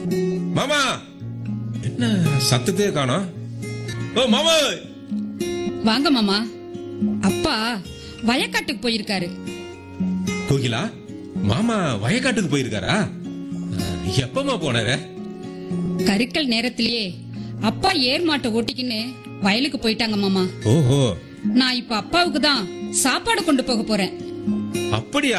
மாமா என்ன சத்தத்தையே காணோம் ஓ மாமா வாங்க மாமா அப்பா வயக்காட்டுக்கு போயிருக்காரு கோகிலா மாமா வயக்காட்டுக்கு போயிருக்காரா அஹ், எப்பமா போனாரு கருக்கல் நேரத்திலேயே அப்பா ஏர் மாட்டை ஓட்டிக்கின்னு வயலுக்கு போயிட்டாங்க மாமா ஓஹோ நான் இப்ப அப்பாவுக்கு தான் சாப்பாடு கொண்டு போக போறேன் அப்படியா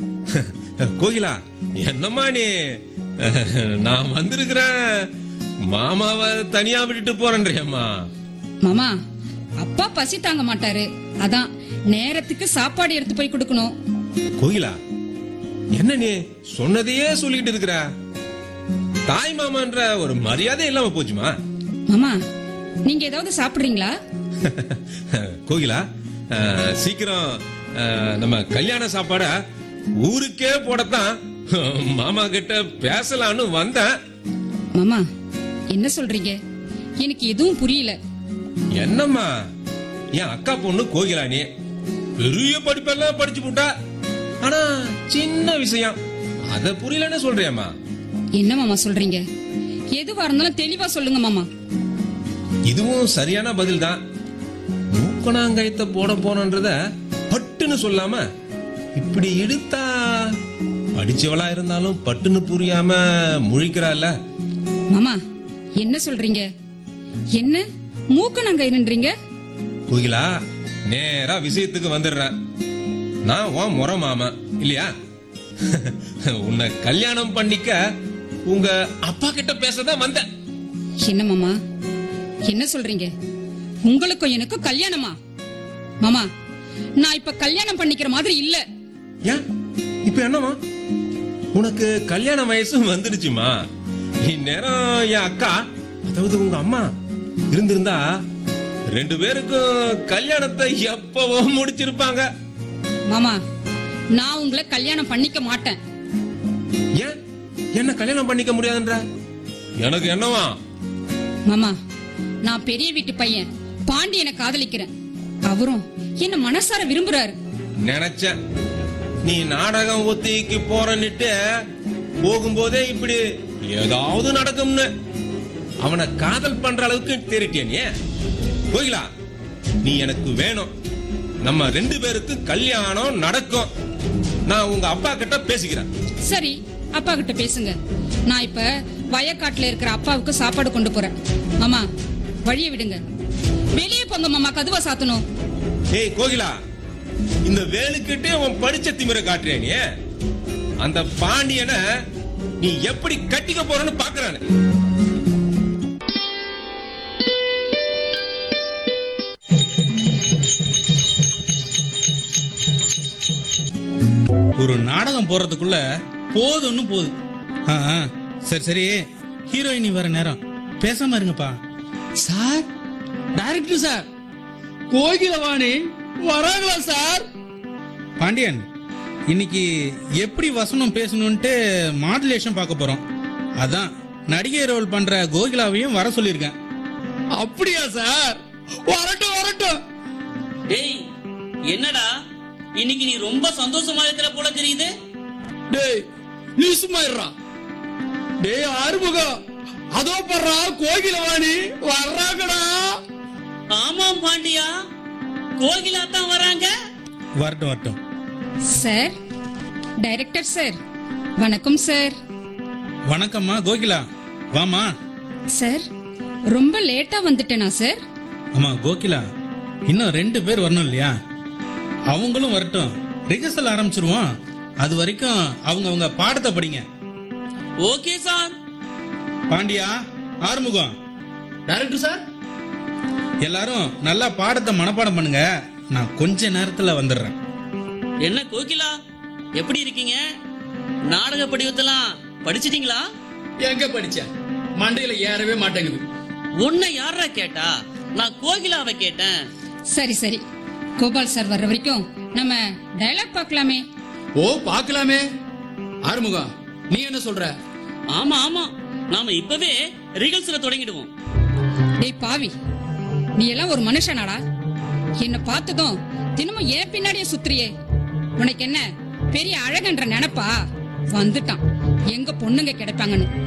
கோகிலா என்னம்மா நீ அஹ், நான் வந்திருக்கிறேன் மாமாவை தனியா விட்டுட்டு போறேன்றியம்மா மாமா அப்பா பசி தாங்க மாட்டாரு அதான் நேரத்துக்கு சாப்பாடு எடுத்து போய் கொடுக்கணும் கோகிலா என்ன நீ சொன்னதையே சொல்லிட்டு இருக்கிற தாய் மாமான்ற ஒரு மரியாதை இல்லாம போச்சுமா மாமா நீங்க ஏதாவது சாப்பிடுறீங்களா கோகிலா அஹ், சீக்கிரம் அஹ், நம்ம கல்யாண சாப்பாட ஊருக்கே போடத்தான் மாமா கிட்ட பேசலான்னு வந்தேன் மாமா என்ன சொல்றீங்க எனக்கு எதுவும் புரியல என்னம்மா என் அக்கா பொண்ணு கோகிலா நீ பெரிய படிப்பெல்லாம் படிச்சு போட்டா ஆனா சின்ன விஷயம் அத புரியலன்னு சொல்றியம்மா என்ன மாமா சொல்றீங்க எதுவா இருந்தாலும் தெளிவா சொல்லுங்க மாமா இதுவும் சரியான பதில் தான் மூக்கணாங்கயத்தை போட போனன்றத பட்டுன்னு சொல்லாம இப்படி இழுத்தா படிச்சவளா இருந்தாலும் பட்டுன்னு புரியாம முழிக்கிறாள்ல மாமா என்ன சொல்றீங்க என்ன மூக்கு நாங்க என்னன்றீங்க கோகிலா நேரா விஷயத்துக்கு வந்துடுறேன் நான் உன் முறை மாமா இல்லையா உன்னை கல்யாணம் பண்ணிக்க உங்க அப்பா கிட்ட பேசதான் வந்தேன் என்ன மாமா என்ன சொல்றீங்க உங்களுக்கும் எனக்கும் கல்யாணமா மாமா நான் இப்ப கல்யாணம் பண்ணிக்கிற மாதிரி இல்ல ஏன் இப்ப என்னமா உனக்கு கல்யாண வயசு வந்துடுச்சுமா இந்நேரம் என் அக்கா அதாவது உங்க அம்மா இருந்திருந்தா ரெண்டு பேருக்கும் கல்யாணத்தை எப்பவோ முடிச்சிருப்பாங்க மாமா நான் உங்களை கல்யாணம் பண்ணிக்க மாட்டேன் ஏன் என்ன கல்யாணம் பண்ணிக்க முடியாதுன்ற எனக்கு என்னவா மாமா நான் பெரிய வீட்டு பையன் பாண்டியனை காதலிக்கிறேன் அவரும் என்ன மனசார விரும்புறாரு நினைச்சேன் நீ நாடகம் ஒத்திக்கு போறன்னுட்டு போகும்போதே இப்படி ஏதாவது நடக்கும்னு அவனை காதல் பண்ற அளவுக்கு தேறிட்டிய நீ கோகிலா நீ எனக்கு வேணும் நம்ம ரெண்டு பேருக்கு கல்யாணம் நடக்கும் நான் உங்க அப்பா கிட்ட பேசிக்கிறேன் சரி அப்பா கிட்ட பேசுங்க நான் இப்ப வயக்காட்டுல இருக்கிற அப்பாவுக்கு சாப்பாடு கொண்டு போறேன் மாமா வழிய விடுங்க வெளியே போங்க மாமா கதுவா சாத்தணும் ஏய் கோகிலா இந்த வேலுக்கிட்டே உன் படிச்ச திமிர காட்டுறிய நீ அந்த பாண்டியனை நீ எப்படி கட்டிக்க போறன்னு பாக்குறானு ஒரு நாடகம் போறதுக்குள்ள போதும்னு போகுது ஆ, ஆ, சரி சரி ஹீரோயினி வர நேரம் பேசாம இருங்கப்பா சார் டைரக்டர் சார் கோகிலவாணி வராங்களா சார் பாண்டியன் இன்னைக்கு எப்படி வசனம் பேசணும்ட்டு மாடுலேஷன் பார்க்க போறோம் அதான் நடிகை ரோல் பண்ற கோகிலாவையும் வர சொல்லியிருக்கேன் அப்படியா சார் வரட்டும் வரட்டும் டேய் என்னடா இன்னைக்கு நீ ரொம்ப சந்தோஷமா இருக்கிற போல தெரியுது டேய் நீ சும்மா இருடா டேய் ஆறுமுகம் அதோ படுறா கோகிலவாணி வர்றாங்கடா ஆமாம் பாண்டியா கோகிலா தான் வராங்க வரட்டும் வரட்டும் சார் டைரக்டர் சார் வணக்கம் சார் வணக்கம்மா கோகிலா வாமா சார் ரொம்ப லேட்டா வந்துட்டேனா சார் ஆமா கோகிலா இன்னும் ரெண்டு பேர் வரணும் இல்லையா அவங்களும் வரட்டும் ரிஹர்சல் ஆரம்பிச்சிருவோம் அது வரைக்கும் அவங்க அவங்க பாடத்தை படிங்க okay sir Pandiya Arumugam director sir எல்லாரும் நல்லா பாடத்தை மனப்பாடம் பண்ணுங்க நான் கொஞ்ச நேரத்துல வந்துடுறேன் என்ன கோகிலா எப்படி இருக்கீங்க நாடக படிவத்தெல்லாம் படிச்சிட்டீங்களா எங்க படிச்ச மண்டையில ஏறவே மாட்டேங்குது உன்னை யாரா கேட்டா நான் கோகிலாவை கேட்டேன் சரி சரி கோபால் சார் வர்ற வரைக்கும் நம்ம டயலாக் பார்க்கலாமே ஓ பார்க்கலாமே ஆறுமுகம் நீ என்ன சொல்ற ஆமா ஆமா நாம இப்பவே ரிகல்ஸ்ல தொடங்கிடுவோம் டேய் பாவி நீ எல்லாம் ஒரு மனுஷனாடா என்ன பார்த்ததும் தினமும் ஏன் பின்னாடியே சுத்துறியே உனக்கு என்ன பெரிய அழகன்ற நினைப்பா வந்துட்டான் எங்க பொண்ணுங்க கிடைப்பாங்கன்னு